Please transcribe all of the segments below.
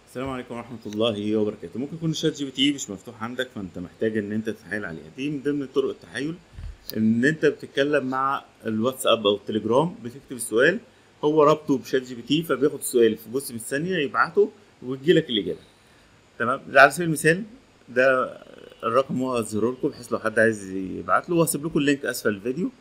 السلام عليكم ورحمة الله وبركاته ممكن يكون الشات جي بي تي مش مفتوح عندك فانت محتاج ان انت تتحايل عليها دي من ضمن طرق التحايل ان انت بتتكلم مع الواتساب او التليجرام بتكتب السؤال هو رابطه بشات جي بي تي فبياخد السؤال في جزء من الثانية يبعته ويجيلك الإجابة تمام ده على سبيل المثال ده الرقم هو هظهره لكم بحيث لو حد عايز يبعت له وهسيب لكم اللينك اسفل الفيديو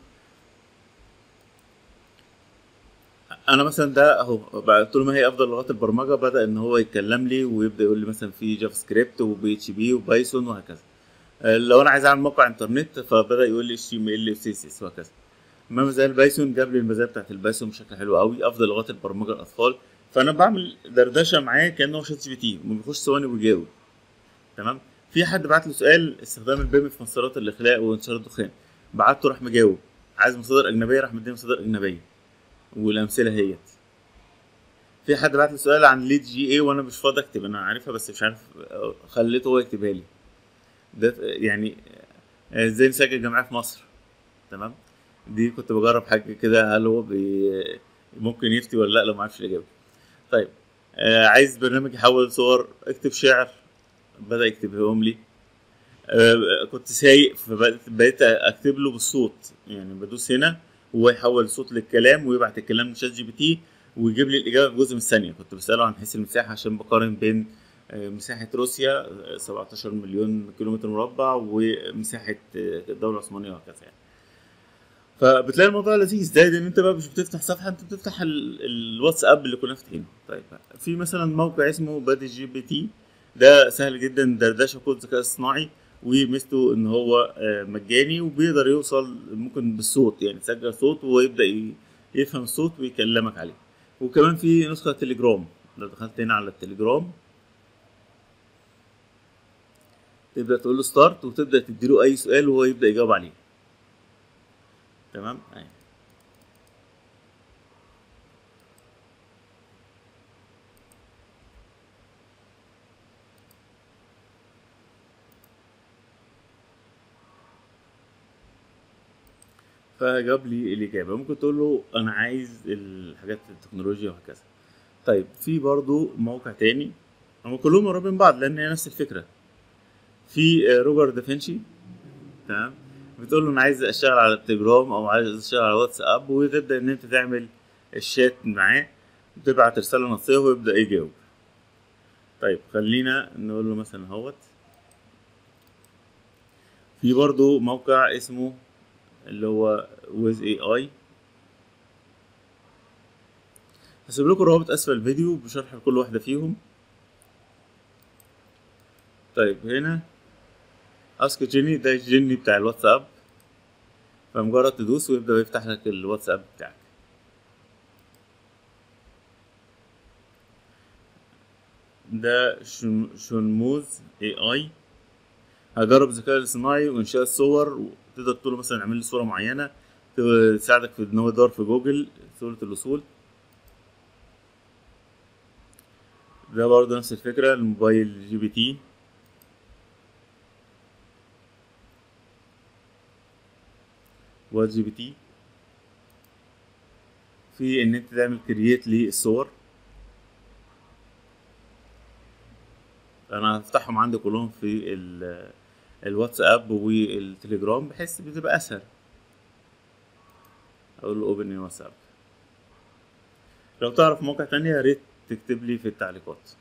انا مثلا ده اهو بعت له ما هي افضل لغات البرمجه بدا ان هو يتكلم لي ويبدا يقول لي مثلا في جافا سكريبت وبي اتش بي وبايثون وهكذا آه، لو انا عايز اعمل موقع انترنت فبدا يقول لي اتش تي ام ال وسي اس اس وهكذا ما زي البايثون جاب لي المزايا بتاعت البايثون بشكل حلو قوي افضل لغات البرمجه الاطفال فانا بعمل دردشه معاه كانه هو شات جي بي تي بيخش ثواني ويجاوب تمام في حد بعت له سؤال استخدام البيم في مسارات الاخلاء وانتشار الدخان بعته راح مجاوب عايز مصادر اجنبيه راح مديني مصادر اجنبيه والامثله هيت في حد بعت لي سؤال عن ليد جي اي وانا مش فاضي اكتب انا عارفها بس مش عارف خليته هو يكتبها لي ده يعني آه، ازاي نسجل جمعيه في مصر تمام دي كنت بجرب حاجه كده هل هو بي ممكن يفتي ولا لا لو ما عرفش الاجابه طيب آه عايز برنامج يحول صور اكتب شعر بدا يكتبهم لي آه كنت سايق فبقيت بقيت اكتب له بالصوت يعني بدوس هنا وهو يحول الصوت للكلام ويبعت الكلام لشات جي بي تي ويجيب لي الاجابه في جزء من الثانيه كنت بساله عن حيث المساحه عشان بقارن بين آه، مساحه روسيا آه، 17 مليون كيلومتر مربع ومساحه آه، الدوله العثمانيه وهكذا يعني فبتلاقي الموضوع لذيذ زائد ان انت بقى مش بتفتح صفحه انت بتفتح ال- الواتساب اللي كنا فاتحينه طيب في مثلا موقع اسمه بادي جي بي تي ده سهل جدا دردشه كود ذكاء اصطناعي وميزته ان هو آه، مجاني وبيقدر يوصل ممكن بالصوت يعني تسجل صوت ويبدا ي- يفهم الصوت ويكلمك عليه وكمان في نسخه تليجرام لو دخلت هنا على التليجرام تبدا تقول له ستارت وتبدا تديله اي سؤال وهو يبدا يجاوب عليه تمام أيوة. فجاب لي الإجابة ممكن تقول له أنا عايز الحاجات التكنولوجيا وهكذا طيب في برضو موقع تاني هم كلهم قريبين من بعض لأن هي نفس الفكرة في آه، روجر دافنشي تمام بتقول له أنا عايز أشتغل على التليجرام أو عايز أشتغل على واتساب وتبدأ إن أنت تعمل الشات معاه تبعت رسالة نصية ويبدأ يجاوب طيب خلينا نقول له مثلا اهوت في برضو موقع اسمه اللي هو ويز اي اي هسيب لكم روابط اسفل الفيديو بشرح كل واحده فيهم طيب هنا اسك جيني ده الجيني بتاع الواتساب فمجرد تدوس ويبدا يفتح لك الواتساب بتاعك ده شن- شنموز اي اي هجرب الذكاء الاصطناعي وانشاء الصور تقدر تقول له مثلا اعمل لي صوره معينه تساعدك في ان هو يدور في جوجل صوره الوصول ده برضه نفس الفكره الموبايل جي بي تي وات جي بي تي في ان انت تعمل كرييت للصور انا هفتحهم عندي كلهم في ال- الواتساب والتليجرام بحيث بتبقى اسهل اقول له اوبن واتساب لو تعرف موقع تانية يا ريت تكتب لي في التعليقات